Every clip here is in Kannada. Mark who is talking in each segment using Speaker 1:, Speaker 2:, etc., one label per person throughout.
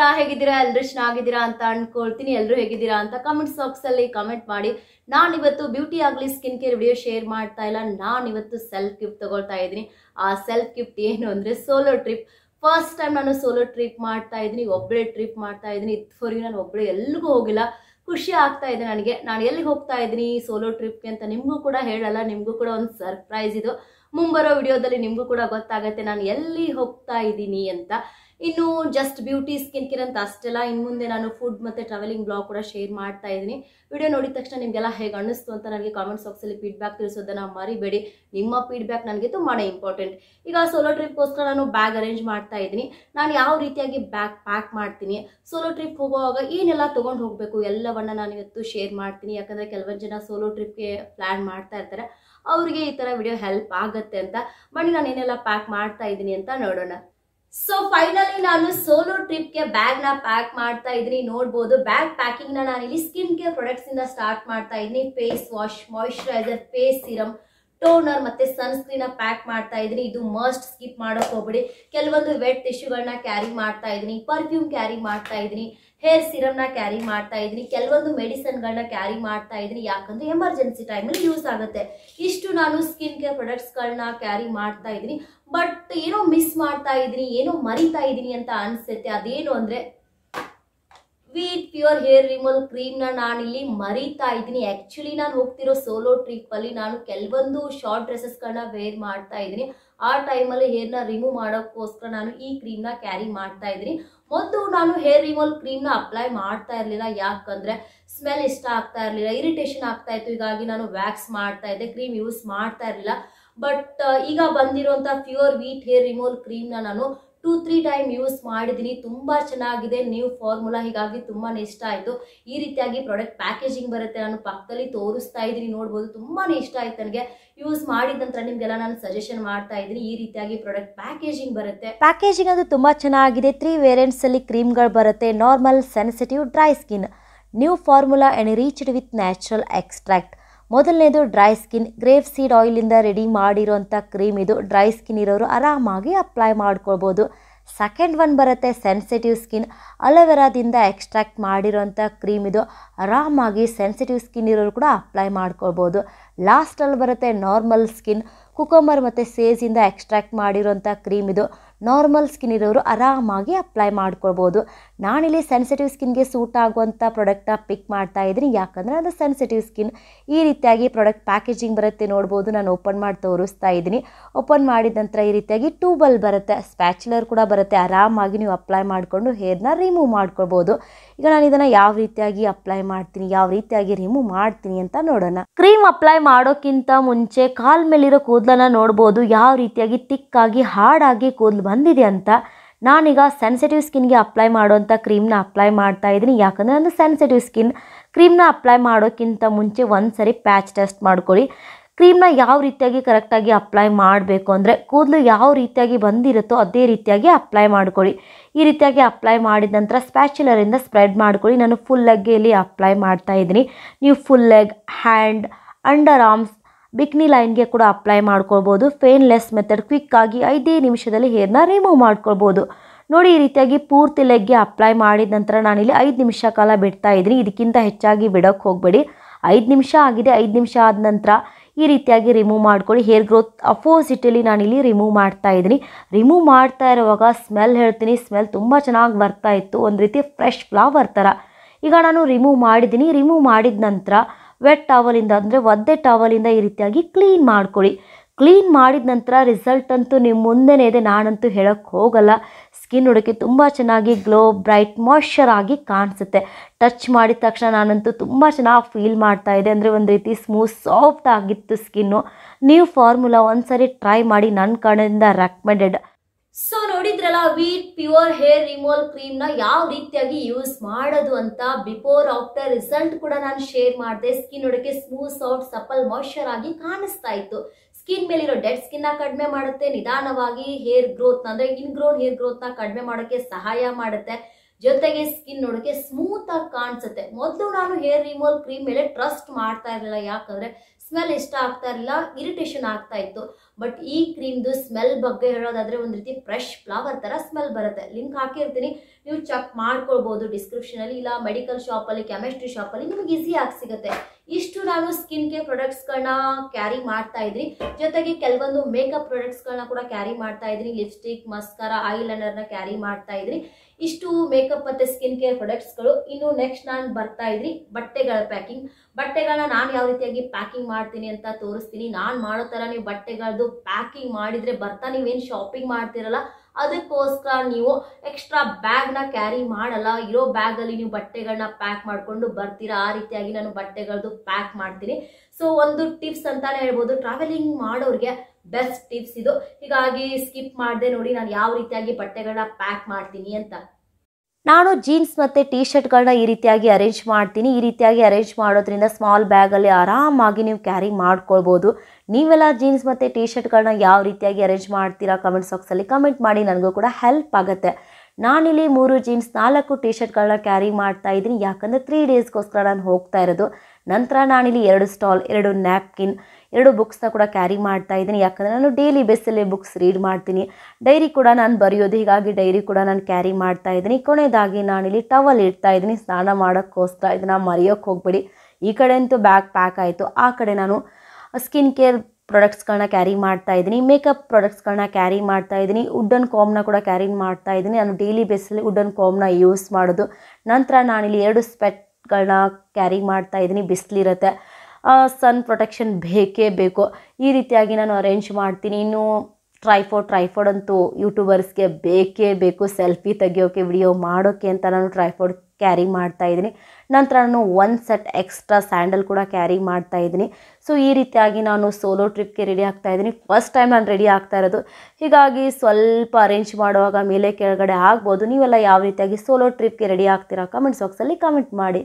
Speaker 1: ಹೇಗಿದ್ದೀರಾ ಎಲ್ಲರೂ ಚೆನ್ನಾಗಿದ್ದೀರಾ ಅಂತ ಅನ್ಕೊಳ್ತೀನಿ ಎಲ್ಲರೂ ಹೇಗಿದ್ದೀರಾ ಅಂತ ಕಮೆಂಟ್ಸ್ ಬಾಕ್ಸ್ ಅಲ್ಲಿ ಕಮೆಂಟ್ ಮಾಡಿ ನಾನು ಇವತ್ತು ಬ್ಯೂಟಿ ಆಗಲಿ ಸ್ಕಿನ್ ಕೇರ್ ವಿಡಿಯೋ ಶೇರ್ ಮಾಡ್ತಾ ಇಲ್ಲ ನಾನು ಇವತ್ತು ಸೆಲ್ಫ್ ಗಿಫ್ಟ್ ತಗೊಳ್ತಾ ಇದ್ದೀನಿ ಆ ಸೆಲ್ಫ್ ಗಿಫ್ಟ್ ಏನು ಅಂದ್ರೆ ಸೋಲೋ ಟ್ರಿಪ್ ಫಸ್ಟ್ ಟೈಮ್ ನಾನು ಸೋಲೋ ಟ್ರಿಪ್ ಮಾಡ್ತಾ ಇದ್ದೀನಿ ಒಬ್ಬಳೇ ಟ್ರಿಪ್ ಮಾಡ್ತಾ ಇದ್ದೀನಿ ಇದುವರೆಗೂ ನಾನು ಒಬ್ಬಳೇ ಎಲ್ಲಿಗೂ ಹೋಗಿಲ್ಲ ಖುಷಿ ಆಗ್ತಾ ಇದೆ ನನಗೆ ನಾನು ಎಲ್ಲಿಗೆ ಹೋಗ್ತಾ ಇದ್ದೀನಿ ಸೋಲೋ ಟ್ರಿಪ್ಗೆ ಅಂತ ನಿಮಗೂ ಕೂಡ ಹೇಳಲ್ಲ ನಿಮಗೂ ಕೂಡ ಒಂದು ಸರ್ಪ್ರೈಸ್ ಇದು ಮುಂಬರೋ ವಿಡಿಯೋದಲ್ಲಿ ನಿಮಗೂ ಕೂಡ ಗೊತ್ತಾಗುತ್ತೆ ನಾನು ಎಲ್ಲಿ ಹೋಗ್ತಾ ಇದ್ದೀನಿ ಅಂತ ಇನ್ನು ಜಸ್ಟ್ ಬ್ಯೂಟಿ ಸ್ಕಿನ್ ಕೇರ್ ಅಂತ ಅಷ್ಟೆಲ್ಲ ಇನ್ನು ಮುಂದೆ ನಾನು ಫುಡ್ ಮತ್ತು ಟ್ರಾವೆಲಿಂಗ್ ಬ್ಲಾಗ್ ಕೂಡ ಶೇರ್ ಮಾಡ್ತಾ ಇದ್ದೀನಿ ವಿಡಿಯೋ ನೋಡಿದ ತಕ್ಷಣ ನಿಮಗೆಲ್ಲ ಹೇಗೆ ಅನ್ನಿಸ್ತು ಅಂತ ನನಗೆ ಕಾಮೆಂಟ್ ಬಾಕ್ಸಲ್ಲಿ ಫೀಡ್ಬ್ಯಾಕ್ ತಿಳಿಸೋದನ್ನ ಮರಿಬೇಡಿ ನಿಮ್ಮ ಫೀಡ್ಬ್ಯಾಕ್ ನನಗೆ ತುಂಬಾ ಇಂಪಾರ್ಟೆಂಟ್ ಈಗ ಸೋಲೋ ಟ್ರಿಪ್ಗೋಸ್ಕರ ನಾನು ಬ್ಯಾಗ್ ಅರೇಂಜ್ ಮಾಡ್ತಾ ಇದ್ದೀನಿ ನಾನು ಯಾವ ರೀತಿಯಾಗಿ ಬ್ಯಾಗ್ ಪ್ಯಾಕ್ ಮಾಡ್ತೀನಿ ಸೋಲೋ ಟ್ರಿಪ್ ಹೋಗುವಾಗ ಏನೆಲ್ಲ ತೊಗೊಂಡು ಹೋಗಬೇಕು ಎಲ್ಲವನ್ನ ನಾನು ಇವತ್ತು ಶೇರ್ ಮಾಡ್ತೀನಿ ಯಾಕಂದರೆ ಕೆಲವೊಂದು ಜನ ಸೋಲೋ ಟ್ರಿಪ್ಗೆ ಪ್ಲ್ಯಾನ್ ಮಾಡ್ತಾ ಇರ್ತಾರೆ ಅವರಿಗೆ ಈ ಥರ ವಿಡಿಯೋ ಹೆಲ್ಪ್ ಆಗುತ್ತೆ ಅಂತ ಬನ್ನಿ ನಾನು ಏನೆಲ್ಲ ಪ್ಯಾಕ್ ಮಾಡ್ತಾ ಇದ್ದೀನಿ ಅಂತ ನೋಡೋಣ ಸೊ ಫೈನಲಿ ನಾನು ಸೋಲೋ ಟ್ರಿಪ್ಗೆ ಬ್ಯಾಗ್ ನ ಪ್ಯಾಕ್ ಮಾಡ್ತಾ ಇದ್ದೀನಿ ನೋಡ್ಬೋದು ಬ್ಯಾಗ್ ಪ್ಯಾಕಿಂಗ್ ನ ನಾನು ಇಲ್ಲಿ ಸ್ಕಿನ್ ಕೇರ್ ಪ್ರಾಡಕ್ಟ್ಸ್ ಇಂದ ಸ್ಟಾರ್ಟ್ ಮಾಡ್ತಾ ಇದ್ದೀನಿ face wash moisturiser face serum toner ಮತ್ತೆ ಸನ್ಸ್ಕ್ರೀನ್ ಪ್ಯಾಕ್ ಮಾಡ್ತಾ ಇದ್ದೀನಿ ಇದು ಮಸ್ಟ್ ಸ್ಕಿಪ್ ಮಾಡೋಕೆ ಹೋಗ್ಬಿಡಿ ಕೆಲವೊಂದು ವೆಟ್ ಟಿಶ್ಯೂಗಳನ್ನ ಕ್ಯಾರಿ ಮಾಡ್ತಾ ಇದ್ದೀನಿ ಪರ್ಫ್ಯೂಮ್ ಕ್ಯಾರಿ ಮಾಡ್ತಾ ಇದ್ದೀನಿ ಹೇರ್ ಸಿರಮ್ನ ಕ್ಯಾರಿ ಮಾಡ್ತಾ ಇದ್ದೀನಿ ಕೆಲವೊಂದು ಮೆಡಿಸನ್ಗಳನ್ನ ಕ್ಯಾರಿ ಮಾಡ್ತಾ ಇದ್ದೀನಿ ಯಾಕಂದ್ರೆ ಎಮರ್ಜೆನ್ಸಿ ಟೈಮಲ್ಲಿ ಯೂಸ್ ಆಗುತ್ತೆ ಇಷ್ಟು ನಾನು ಸ್ಕಿನ್ ಕೇರ್ ಪ್ರಾಡಕ್ಟ್ಸ್ಗಳನ್ನ ಕ್ಯಾರಿ ಮಾಡ್ತಾ ಇದ್ದೀನಿ ಬಟ್ ಏನೋ ಮಿಸ್ ಮಾಡ್ತಾ ಇದ್ದೀನಿ ಏನೋ ಮರಿತಾ ಇದ್ದೀನಿ ಅಂತ ಅನ್ಸುತ್ತೆ ಅದೇನು ಅಂದ್ರೆ ವೀಟ್ ಪ್ಯೂರ್ ಹೇರ್ ರಿಮೂವಲ್ ಕ್ರೀಮ್ನ ನಾನಿಲ್ಲಿ ಮರಿತಾ ಇದ್ದೀನಿ ಆ್ಯಕ್ಚುಲಿ ನಾನು ಹೋಗ್ತಿರೋ ಸೋಲೋ ಟ್ರಿಪ್ಪಲ್ಲಿ ನಾನು ಕೆಲವೊಂದು ಶಾರ್ಟ್ ಡ್ರೆಸ್ಸಸ್ಗಳನ್ನ ವೇರ್ ಮಾಡ್ತಾ ಇದ್ದೀನಿ ಆ ಟೈಮಲ್ಲಿ ಹೇರ್ನ ರಿಮೂವ್ ಮಾಡೋಕ್ಕೋಸ್ಕರ ನಾನು ಈ ಕ್ರೀಮ್ನ ಕ್ಯಾರಿ ಮಾಡ್ತಾ ಇದ್ದೀನಿ ಮೊದಲು ನಾನು ಹೇರ್ ರಿಮೂವಲ್ ಕ್ರೀಮ್ನ ಅಪ್ಲೈ ಮಾಡ್ತಾ ಇರಲಿಲ್ಲ ಯಾಕಂದರೆ ಸ್ಮೆಲ್ ಇಷ್ಟ ಆಗ್ತಾ ಇರಲಿಲ್ಲ ಇರಿಟೇಷನ್ ಆಗ್ತಾ ಇತ್ತು ಹೀಗಾಗಿ ನಾನು ವ್ಯಾಕ್ಸ್ ಮಾಡ್ತಾ ಇದ್ದೆ ಕ್ರೀಮ್ ಯೂಸ್ ಮಾಡ್ತಾ ಇರಲಿಲ್ಲ ಬಟ್ ಈಗ ಬಂದಿರುವಂಥ ಪ್ಯೂರ್ ವೀಟ್ ಹೇರ್ ರಿಮೂವಲ್ ಕ್ರೀಮ್ನ ನಾನು ಟೂ ತ್ರೀ ಟೈಮ್ ಯೂಸ್ ಮಾಡಿದ್ದೀನಿ ತುಂಬ ಚೆನ್ನಾಗಿದೆ ನ್ಯೂ ಫಾರ್ಮುಲಾ ಹೀಗಾಗಿ ತುಂಬಾ ಇಷ್ಟ ಆಯಿತು ಈ ರೀತಿಯಾಗಿ ಪ್ರಾಡಕ್ಟ್ ಪ್ಯಾಕೇಜಿಂಗ್ ಬರುತ್ತೆ ನಾನು ಪಕ್ಕದಲ್ಲಿ ತೋರಿಸ್ತಾ ಇದ್ದೀನಿ ನೋಡ್ಬೋದು ತುಂಬಾ ಇಷ್ಟ ಆಯ್ತು ನನಗೆ ಯೂಸ್ ಮಾಡಿದ ನಂತರ ನಿಮಗೆಲ್ಲ ನಾನು ಸಜೆಷನ್ ಮಾಡ್ತಾ ಇದ್ದೀನಿ ಈ ರೀತಿಯಾಗಿ ಪ್ರಾಡಕ್ಟ್ ಪ್ಯಾಕೇಜಿಂಗ್ ಬರುತ್ತೆ
Speaker 2: ಪ್ಯಾಕೇಜಿಂಗ್ ಅದು ತುಂಬ ಚೆನ್ನಾಗಿದೆ ತ್ರೀ ವೇರಿಯಂಟ್ಸಲ್ಲಿ ಕ್ರೀಮ್ಗಳು ಬರುತ್ತೆ normal sensitive dry skin new formula enriched with natural extract ಮೊದಲನೇದು ಡ್ರೈ ಸ್ಕಿನ್ ಗ್ರೇವ್ ಸೀಡ್ ಆಯಿಲಿಂದ ರೆಡಿ ಮಾಡಿರೋಂಥ ಕ್ರೀಮ್ ಇದು ಡ್ರೈ ಸ್ಕಿನ್ ಇರೋರು ಆರಾಮಾಗಿ ಅಪ್ಲೈ ಮಾಡ್ಕೊಳ್ಬೋದು ಸೆಕೆಂಡ್ ಒನ್ ಬರುತ್ತೆ ಸೆನ್ಸಿಟಿವ್ ಸ್ಕಿನ್ ಅಲೋವೆರಾದಿಂದ ಎಕ್ಸ್ಟ್ರಾಕ್ಟ್ ಮಾಡಿರೋಂಥ ಕ್ರೀಮ್ ಇದು ಆರಾಮಾಗಿ ಸೆನ್ಸಿಟಿವ್ ಸ್ಕಿನ್ ಇರೋರು ಕೂಡ ಅಪ್ಲೈ ಮಾಡ್ಕೊಳ್ಬೋದು ಲಾಸ್ಟಲ್ಲಿ ಬರುತ್ತೆ ನಾರ್ಮಲ್ ಸ್ಕಿನ್ ಕುಕಂಬರ್ ಮತ್ತು ಸೇಜಿಂದ ಎಕ್ಸ್ಟ್ರಾಕ್ಟ್ ಮಾಡಿರೋಂಥ ಕ್ರೀಮ್ ಇದು ನಾರ್ಮಲ್ ಸ್ಕಿನ್ ಇರೋರು ಆರಾಮಾಗಿ ಅಪ್ಲೈ ಮಾಡ್ಕೊಳ್ಬೋದು ನಾನಿಲ್ಲಿ ಸೆನ್ಸಿಟಿವ್ ಸ್ಕಿನ್ಗೆ ಸೂಟ್ ಆಗುವಂಥ ಪ್ರಾಡಕ್ಟ್ನ ಪಿಕ್ ಮಾಡ್ತಾ ಇದ್ದೀನಿ ಯಾಕಂದರೆ ಅದು ಸೆನ್ಸಿಟಿವ್ ಸ್ಕಿನ್ ಈ ರೀತಿಯಾಗಿ ಪ್ರಾಡಕ್ಟ್ ಪ್ಯಾಕೇಜಿಂಗ್ ಬರುತ್ತೆ ನೋಡ್ಬೋದು ನಾನು ಓಪನ್ ಮಾಡಿ ತೋರಿಸ್ತಾ ಇದ್ದೀನಿ ಓಪನ್ ಮಾಡಿದ ನಂತರ ಈ ರೀತಿಯಾಗಿ ಟ್ಯೂಬಲ್ ಬರುತ್ತೆ ಸ್ಪ್ಯಾಚುಲರ್ ಕೂಡ ಬರುತ್ತೆ ಆರಾಮಾಗಿ ನೀವು ಅಪ್ಲೈ ಮಾಡಿಕೊಂಡು ಹೇರ್ನ ರಿಮೂವ್ ಮಾಡ್ಕೊಳ್ಬೋದು ಈಗ ನಾನು ಇದನ್ನು ಯಾವ ರೀತಿಯಾಗಿ ಅಪ್ಲೈ ಮಾಡ್ತೀನಿ ಯಾವ ರೀತಿಯಾಗಿ ರಿಮೂವ್ ಮಾಡ್ತೀನಿ ಅಂತ ನೋಡೋಣ ಕ್ರೀಮ್ ಅಪ್ಲೈ ಮಾಡೋಕ್ಕಿಂತ ಮುಂಚೆ ಕಾಲ್ ಮೇಲಿರೋ ಕೂದಲನ್ನ ನೋಡ್ಬೋದು ಯಾವ ರೀತಿಯಾಗಿ ತಿಕ್ಕಾಗಿ ಹಾರ್ಡಾಗಿ ಕೂದಲು ಬಂದಿದೆ ಅಂತ ನಾನೀಗ ಸೆನ್ಸಿಟಿವ್ ಸ್ಕಿನ್ಗೆ ಅಪ್ಲೈ ಮಾಡುವಂಥ ಕ್ರೀಮ್ನ ಅಪ್ಲೈ ಮಾಡ್ತಾ ಇದ್ದೀನಿ ಯಾಕಂದರೆ ನಂದು ಸೆನ್ಸಿಟಿವ್ ಸ್ಕಿನ್ ಕ್ರೀಮ್ನ ಅಪ್ಲೈ ಮಾಡೋಕ್ಕಿಂತ ಮುಂಚೆ ಒಂದು ಸರಿ ಪ್ಯಾಚ್ ಟೆಸ್ಟ್ ಮಾಡ್ಕೊಳ್ಳಿ ಕ್ರೀಮ್ನ ಯಾವ ರೀತಿಯಾಗಿ ಕರೆಕ್ಟಾಗಿ ಅಪ್ಲೈ ಮಾಡಬೇಕು ಅಂದರೆ ಕೂದಲು ಯಾವ ರೀತಿಯಾಗಿ ಬಂದಿರುತ್ತೋ ಅದೇ ರೀತಿಯಾಗಿ ಅಪ್ಲೈ ಮಾಡ್ಕೊಳ್ಳಿ ಈ ರೀತಿಯಾಗಿ ಅಪ್ಲೈ ಮಾಡಿದ ನಂತರ ಸ್ಪ್ಯಾಚುಲರಿಂದ ಸ್ಪ್ರೆಡ್ ಮಾಡ್ಕೊಳ್ಳಿ ನಾನು ಫುಲ್ ಲೆಗ್ಗೆ ಇಲ್ಲಿ ಅಪ್ಲೈ ಮಾಡ್ತಾ ಇದ್ದೀನಿ ನೀವು full leg hand underarms bikini ಲೈನ್ಗೆ ಕೂಡ ಅಪ್ಲೈ ಮಾಡ್ಕೊಳ್ಬೋದು ಫೇನ್ಲೆಸ್ ಮೆಥಡ್ ಕ್ವಿಕ್ಕಾಗಿ ಐದೇ ನಿಮಿಷದಲ್ಲಿ ಹೇರ್ನ ರಿಮೂವ್ ಮಾಡ್ಕೊಳ್ಬೋದು ನೋಡಿ ಈ ರೀತಿಯಾಗಿ ಪೂರ್ತಿ ಲೆಗ್ಗೆ ಅಪ್ಲೈ ಮಾಡಿದ ನಂತರ ನಾನಿಲ್ಲಿ ಐದು ನಿಮಿಷ ಕಾಲ ಬಿಡ್ತಾ ಇದ್ದೀನಿ ಇದಕ್ಕಿಂತ ಹೆಚ್ಚಾಗಿ ಬಿಡೋಕ್ಕೆ ಹೋಗಬೇಡಿ ಐದು ನಿಮಿಷ ಆಗಿದೆ ಐದು ನಿಮಿಷ ಆದ ನಂತರ ಈ ರೀತಿಯಾಗಿ ರಿಮೂವ್ ಮಾಡ್ಕೊಳ್ಳಿ ಹೇರ್ ಗ್ರೋತ್ ಅಪೋಸಿಟಲ್ಲಿ ನಾನಿಲ್ಲಿ ರಿಮೂವ್ ಮಾಡ್ತಾ ಇದ್ದೀನಿ ರಿಮೂವ್ ಮಾಡ್ತಾ ಇರುವಾಗ ಸ್ಮೆಲ್ ಹೇಳ್ತೀನಿ ಸ್ಮೆಲ್ ತುಂಬ ಚೆನ್ನಾಗಿ ಬರ್ತಾ ಇತ್ತು ಒಂದು ರೀತಿ ಫ್ರೆಶ್ ಫ್ಲವರ್ ಥರ ಈಗ ನಾನು ರಿಮೂವ್ ಮಾಡಿದ್ದೀನಿ ರಿಮೂವ್ ಮಾಡಿದ ನಂತರ ವೆಟ್ ಟವಲಿಂದ ಅಂದರೆ ಒದ್ದೆ ಟವಲಿಂದ ಈ ರೀತಿಯಾಗಿ ಕ್ಲೀನ್ ಮಾಡ್ಕೊಳ್ಳಿ ಕ್ಲೀನ್ ಮಾಡಿದ ನಂತರ ರಿಸಲ್ಟ್ ಅಂತೂ ನಿಮ್ಮ ಮುಂದೆನೇ ಇದೆ ನಾನಂತೂ ಹೇಳೋಕ್ಕೆ ಹೋಗಲ್ಲ ಸ್ಕಿನ್ ಹುಡುಕಿ ತುಂಬ ಚೆನ್ನಾಗಿ ಗ್ಲೋ ಬ್ರೈಟ್ ಮಾಯ್ಶ್ಚರ್ ಆಗಿ ಕಾಣಿಸುತ್ತೆ ಟಚ್ ಮಾಡಿದ ತಕ್ಷಣ ನಾನಂತೂ ತುಂಬ ಚೆನ್ನಾಗಿ ಫೀಲ್ ಮಾಡ್ತಾ ಇದೆ ಅಂದರೆ ಒಂದು ರೀತಿ ಸ್ಮೂತ್ ಸಾಫ್ಟ್ ಆಗಿತ್ತು ಸ್ಕಿನ್ನು ನೀವು ಫಾರ್ಮುಲಾ ಒಂದ್ಸರಿ ಟ್ರೈ ಮಾಡಿ ನನ್ನ ಕಡೆಯಿಂದ ರೆಕಮೆಂಡೆಡ್
Speaker 1: ಸೊ ನೋಡಿದ್ರಲ್ಲ Veet pure hair removal cream ನ ಯಾವ ರೀತಿಯಾಗಿ ಯೂಸ್ ಮಾಡೋದು ಅಂತ ಬಿಫೋರ್ ಆಫ್ಟರ್ ರಿಸಲ್ಟ್ ಕೂಡ ನಾನು ಶೇರ್ ಮಾಡಿದೆ ಸ್ಕಿನ್ ಒಳಗೆ ಸ್ಮೂತ್ ಸಾಫ್ಟ್ ಸಪಲ್ ಮಾಯ್ಶ್ಚರ್ ಆಗಿ ಕಾಣಿಸ್ತಾ ಇತ್ತು ಸ್ಕಿನ್ ಮೇಲಿರೋ ಡೆಡ್ ಸ್ಕಿನ್ ನ ಕಡಿಮೆ ಮಾಡುತ್ತೆ ನಿಧಾನವಾಗಿ ಹೇರ್ ಗ್ರೋತ್ ಅಂದ್ರೆ ಇನ್ ಗ್ರೋನ್ ಹೇರ್ ಗ್ರೋತ್ ನ ಕಡಿಮೆ ಮಾಡೋಕೆ ಸಹಾಯ ಮಾಡುತ್ತೆ ಜೊತೆಗೆ ಸ್ಕಿನ್ ನೋಡೋಕೆ ಸ್ಮೂತ್ ಆಗಿ ಕಾಣಿಸುತ್ತೆ ಮೊದಲು ನಾನು ಹೇರ್ ರಿಮೂವಲ್ ಕ್ರೀಮ್ ಮೇಲೆ ಟ್ರಸ್ಟ್ ಮಾಡ್ತಾ ಇರಲಿಲ್ಲ ಯಾಕಂದ್ರೆ ಸ್ಮೆಲ್ ಇಷ್ಟ ಆಗ್ತಾ ಇರಲಿಲ್ಲ ಇರಿಟೇಷನ್ ಆಗ್ತಾ ಇತ್ತು ಬಟ್ ಈ ಕ್ರೀಮ್ದು ಸ್ಮೆಲ್ ಬಗ್ಗೆ ಹೇಳೋದಾದ್ರೆ ಒಂದು ರೀತಿ ಫ್ರೆಶ್ ಫ್ಲವರ್ ಥರ ಸ್ಮೆಲ್ ಬರುತ್ತೆ ಲಿಂಕ್ ಹಾಕಿರ್ತೀನಿ ನೀವು ಚೆಕ್ ಮಾಡ್ಕೊಳ್ಬೋದು ಡಿಸ್ಕ್ರಿಪ್ಷನಲ್ಲಿ ಇಲ್ಲ ಮೆಡಿಕಲ್ ಶಾಪಲ್ಲಿ ಕೆಮಿಸ್ಟ್ರಿ ಶಾಪಲ್ಲಿ ನಿಮಗೆ ಈಸಿಯಾಗಿ ಸಿಗುತ್ತೆ ಇಷ್ಟು ನಾನು ಸ್ಕಿನ್ ಕೇರ್ ಪ್ರಾಡಕ್ಟ್ಸ್ಗಳನ್ನ ಕ್ಯಾರಿ ಮಾಡ್ತಾ ಇದ್ದೀನಿ ಜೊತೆಗೆ ಕೆಲವೊಂದು ಮೇಕಪ್ ಪ್ರಾಡಕ್ಟ್ಸ್ಗಳನ್ನ ಕೂಡ ಕ್ಯಾರಿ ಮಾಡ್ತಾ ಇದ್ದೀನಿ ಲಿಪ್ಸ್ಟಿಕ್ ಮಸ್ಕರ ಐಲೈನರ್ನ ಕ್ಯಾರಿ ಮಾಡ್ತಾ ಇದ್ದೀನಿ ಇಷ್ಟು ಮೇಕಪ್ ಮತ್ತು ಸ್ಕಿನ್ ಕೇರ್ ಪ್ರಾಡಕ್ಟ್ಸ್ಗಳು ಇನ್ನು ನೆಕ್ಸ್ಟ್ ನಾನು ಬರ್ತಾ ಇದ್ದೀನಿ ಬಟ್ಟೆಗಳ ಪ್ಯಾಕಿಂಗ್ ಬಟ್ಟೆಗಳನ್ನ ನಾನು ಯಾವ ರೀತಿಯಾಗಿ ಪ್ಯಾಕಿಂಗ್ ಮಾಡ್ತೀನಿ ಅಂತ ತೋರಿಸ್ತೀನಿ ನಾನು ಮಾಡೋ ಥರ ನೀವು ಬಟ್ಟೆಗಳದ್ದು ಪ್ಯಾಕಿಂಗ್ ಮಾಡಿದರೆ ಬರ್ತಾ ನೀವೇನು ಶಾಪಿಂಗ್ ಮಾಡ್ತಿರಲ್ಲ ಅದಕ್ಕೋಸ್ಕರ ನೀವು ಎಕ್ಸ್ಟ್ರಾ ಬ್ಯಾಗ್ನ ಕ್ಯಾರಿ ಮಾಡಲ್ಲ ಇರೋ ಬ್ಯಾಗಲ್ಲಿ ನೀವು ಬಟ್ಟೆಗಳನ್ನ ಪ್ಯಾಕ್ ಮಾಡಿಕೊಂಡು ಬರ್ತೀರಾ ಆ ರೀತಿಯಾಗಿ ನಾನು ಬಟ್ಟೆಗಳದ್ದು ಪ್ಯಾಕ್ ಮಾಡ್ತೀನಿ ಸೊ ಒಂದು ಟಿಪ್ಸ್ ಅಂತಾನೆ ಹೇಳ್ಬೋದು ಟ್ರಾವೆಲಿಂಗ್ ಮಾಡೋರಿಗೆ ಬೆಸ್ಟ್ ಟಿಪ್ಸ್ ಇದು ಹೀಗಾಗಿ ಸ್ಕಿಪ್ ಮಾಡದೆ ನೋಡಿ ನಾನು ಯಾವ ರೀತಿಯಾಗಿ ಬಟ್ಟೆಗಳನ್ನ ಪ್ಯಾಕ್ ಮಾಡ್ತೀನಿ ಅಂತ
Speaker 2: ನಾನು ಜೀನ್ಸ್ ಮತ್ತು ಟೀ ಶರ್ಟ್ಗಳನ್ನ ಈ ರೀತಿಯಾಗಿ ಅರೇಂಜ್ ಮಾಡ್ತೀನಿ ಈ ರೀತಿಯಾಗಿ ಅರೇಂಜ್ ಮಾಡೋದ್ರಿಂದ ಸ್ಮಾಲ್ ಬ್ಯಾಗಲ್ಲಿ ಆರಾಮಾಗಿ ನೀವು ಕ್ಯಾರಿ ಮಾಡ್ಕೊಳ್ಬೋದು ನೀವೆಲ್ಲ ಜೀನ್ಸ್ ಮತ್ತು ಟೀ ಶರ್ಟ್ಗಳನ್ನ ಯಾವ ರೀತಿಯಾಗಿ ಅರೇಂಜ್ ಮಾಡ್ತೀರಾ ಕಮೆಂಟ್ ಬಾಕ್ಸಲ್ಲಿ ಕಮೆಂಟ್ ಮಾಡಿ ನನಗೂ ಕೂಡ ಹೆಲ್ಪ್ ಆಗುತ್ತೆ ನಾನಿಲ್ಲಿ ಮೂರು ಜೀನ್ಸ್ ನಾಲ್ಕು ಟೀ ಶರ್ಟ್ಗಳನ್ನ ಕ್ಯಾರಿ ಮಾಡ್ತಾ ಇದ್ದೀನಿ ಯಾಕಂದರೆ ತ್ರೀ ಡೇಸ್ಗೋಸ್ಕರ ನಾನು ಹೋಗ್ತಾ ಇರೋದು ನಂತರ ನಾನಿಲ್ಲಿ ಎರಡು ಸ್ಟಾಲ್ ಎರಡು ನ್ಯಾಪ್ಕಿನ್ ಎರಡು ಬುಕ್ಸ್ನ ಕೂಡ ಕ್ಯಾರಿ ಮಾಡ್ತಾ ಇದ್ದೀನಿ ಯಾಕಂದರೆ ನಾನು ಡೈಲಿ ಬೇಸಲ್ಲಿ ಬುಕ್ಸ್ ರೀಡ್ ಮಾಡ್ತೀನಿ ಡೈರಿ ಕೂಡ ನಾನು ಬರೆಯೋದು ಹೀಗಾಗಿ ಡೈರಿ ಕೂಡ ನಾನು ಕ್ಯಾರಿ ಮಾಡ್ತಾ ಇದ್ದೀನಿ ಕೊನೆಯದಾಗಿ ನಾನಿಲ್ಲಿ ಟವಲ್ ಇಡ್ತಾ ಇದ್ದೀನಿ ಸ್ನಾನ ಮಾಡೋಕ್ಕೋಸ್ಕರ ಇದನ್ನು ಮರೆಯೋಕ್ಕೆ ಹೋಗ್ಬೇಡಿ ಈ ಕಡೆ ಅಂತೂ ಬ್ಯಾಗ್ ಪ್ಯಾಕ್ ಆಯಿತು ಆ ಕಡೆ ನಾನು ಸ್ಕಿನ್ ಕೇರ್ ಪ್ರಾಡಕ್ಟ್ಸ್ಗಳನ್ನ ಕ್ಯಾರಿ ಮಾಡ್ತಾ ಇದ್ದೀನಿ ಮೇಕಪ್ ಪ್ರಾಡಕ್ಟ್ಸ್ಗಳನ್ನ ಕ್ಯಾರಿ ಮಾಡ್ತಾ ಇದ್ದೀನಿ ವುಡನ್ ಕಾಮ್ನ ಕೂಡ ಕ್ಯಾರಿ ಮಾಡ್ತಾ ಇದ್ದೀನಿ ನಾನು ಡೈಲಿ ಬೇಸಲ್ಲಿ ವುಡನ್ ಕಾಮ್ನ ಯೂಸ್ ಮಾಡೋದು ನಂತರ ನಾನಿಲ್ಲಿ ಎರಡು ಸ್ಪೆಟ್ಗಳನ್ನ ಕ್ಯಾರಿ ಮಾಡ್ತಾ ಇದ್ದೀನಿ ಬಿಸಿಲಿರುತ್ತೆ ಸನ್ ಪ್ರೊಟೆಕ್ಷನ್ ಬೇಕೇ ಬೇಕು ಈ ರೀತಿಯಾಗಿ ನಾನು ಅರೇಂಜ್ ಮಾಡ್ತೀನಿ ಇನ್ನು ಟ್ರೈಫೋಡ್ ಟ್ರೈಫೋಡ್ ಅಂತೂ ಯೂಟ್ಯೂಬರ್ಸ್ಗೆ ಬೇಕೇ ಬೇಕು ಸೆಲ್ಫಿ ತೆಗಿಯೋಕೆ ವಿಡಿಯೋ ಮಾಡೋಕ್ಕೆ ಅಂತ ನಾನು ಟ್ರೈಫೋಡ್ ಕ್ಯಾರಿ ಮಾಡ್ತಾ ಇದ್ದೀನಿ ನಂತರ ನಾನು ಒನ್ ಸೆಟ್ ಎಕ್ಸ್ಟ್ರಾ ಸ್ಯಾಂಡಲ್ ಕೂಡ ಕ್ಯಾರಿ ಮಾಡ್ತಾ ಇದ್ದೀನಿ ಸೊ ಈ ರೀತಿಯಾಗಿ ನಾನು ಸೋಲೋ ಟ್ರಿಪ್ಗೆ ರೆಡಿ ಆಗ್ತಾ ಇದ್ದೀನಿ ಫಸ್ಟ್ ಟೈಮ್ ನಾನು ರೆಡಿ ಆಗ್ತಾ ಇರೋದು ಹೀಗಾಗಿ ಸ್ವಲ್ಪ ಅರೇಂಜ್ ಮಾಡುವಾಗ ಮೇಲೆ ಕೆಳಗಡೆ ಆಗ್ಬೋದು ನೀವೆಲ್ಲ ಯಾವ ರೀತಿಯಾಗಿ ಸೋಲೋ ಟ್ರಿಪ್ಗೆ ರೆಡಿ ಆಗ್ತೀರಾ ಕಮೆಂಟ್ಸ್ ಬಾಕ್ಸಲ್ಲಿ ಕಮೆಂಟ್ ಮಾಡಿ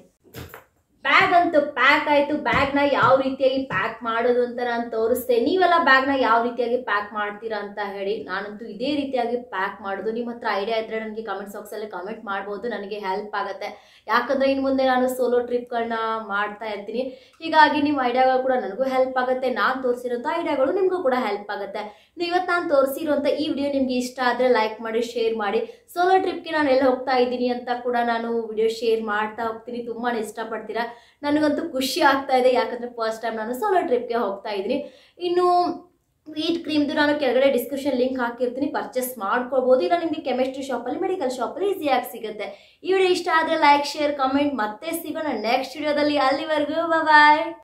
Speaker 1: ಬ್ಯಾಗ್ ಅಂತೂ ಪ್ಯಾಕ್ ಆಯ್ತು ಬ್ಯಾಗ್ ನ ಯಾವ ರೀತಿಯಾಗಿ ಪ್ಯಾಕ್ ಮಾಡೋದು ಅಂತ ನಾನು ತೋರಿಸ್ತೆ ನೀವೆಲ್ಲ ಬ್ಯಾಗ್ ನ ಯಾವ ರೀತಿಯಾಗಿ ಪ್ಯಾಕ್ ಮಾಡ್ತೀರಾ ಅಂತ ಹೇಳಿ ನಾನಂತೂ ಇದೇ ರೀತಿಯಾಗಿ ಪ್ಯಾಕ್ ಮಾಡೋದು ನಿಮ್ಮ ಹತ್ರ ಐಡಿಯಾ ಇದ್ರೆ ನನಗೆ ಕಮೆಂಟ್ ಬಾಕ್ಸ್ ಅಲ್ಲಿ ಕಮೆಂಟ್ ಮಾಡ್ಬೋದು ನನಗೆ ಹೆಲ್ಪ್ ಆಗುತ್ತೆ ಯಾಕಂದ್ರೆ ಇನ್ನು ಮುಂದೆ ನಾನು ಸೋಲೋ ಟ್ರಿಪ್ಗಳನ್ನ ಮಾಡ್ತಾ ಇರ್ತೀನಿ ಹೀಗಾಗಿ ನಿಮ್ಮ ಐಡಿಯಾಗಳು ಕೂಡ ನನಗೂ ಹೆಲ್ಪ್ ಆಗುತ್ತೆ ನಾನು ತೋರಿಸಿರೋಂಥ ಐಡಿಯಾಗಳು ನಿಮಗೂ ಕೂಡ ಹೆಲ್ಪ್ ಆಗುತ್ತೆ ನೀವು ಇವತ್ತು ನಾನು ತೋರಿಸಿರೋಂಥ ಈ ವಿಡಿಯೋ ನಿಮ್ಗೆ ಇಷ್ಟ ಆದರೆ ಲೈಕ್ ಮಾಡಿ ಶೇರ್ ಮಾಡಿ ಸೋಲೋ ಟ್ರಿಪ್ಗೆ ನಾನು ಎಲ್ಲಿ ಹೋಗ್ತಾ ಇದ್ದೀನಿ ಅಂತ ಕೂಡ ನಾನು ವಿಡಿಯೋ ಶೇರ್ ಮಾಡ್ತಾ ಹೋಗ್ತೀನಿ ತುಂಬಾ ಇಷ್ಟಪಡ್ತೀರಾ ನನಗಂತೂ ಖುಷಿ ಆಗ್ತಾ ಇದೆ ಯಾಕಂದರೆ ಫಸ್ಟ್ ಟೈಮ್ ನಾನು ಸೋಲೋ ಟ್ರಿಪ್ಗೆ ಹೋಗ್ತಾ ಇದ್ದೀನಿ ಇನ್ನು ವೀಟ್ ಕ್ರೀಮ್ದು ನಾನು ಕೆಳಗಡೆ ಡಿಸ್ಕ್ರಿಪ್ಷನ್ ಲಿಂಕ್ ಹಾಕಿರ್ತೀನಿ ಪರ್ಚೇಸ್ ಮಾಡ್ಕೊಳ್ಬೋದು ಇಲ್ಲ ನಿಮಗೆ ಕೆಮಿಸ್ಟ್ರಿ ಶಾಪಲ್ಲಿ ಮೆಡಿಕಲ್ ಶಾಪಲ್ಲಿ ಈಸಿಯಾಗಿ ಸಿಗುತ್ತೆ ಈ ವಿಡಿಯೋ ಇಷ್ಟ ಆದರೆ ಲೈಕ್ ಶೇರ್ ಕಮೆಂಟ್ ಮತ್ತೆ ಸಿಗೋಣ ನೆಕ್ಸ್ಟ್ ವಿಡಿಯೋದಲ್ಲಿ ಅಲ್ಲಿವರೆಗೂ ಬಾಯ್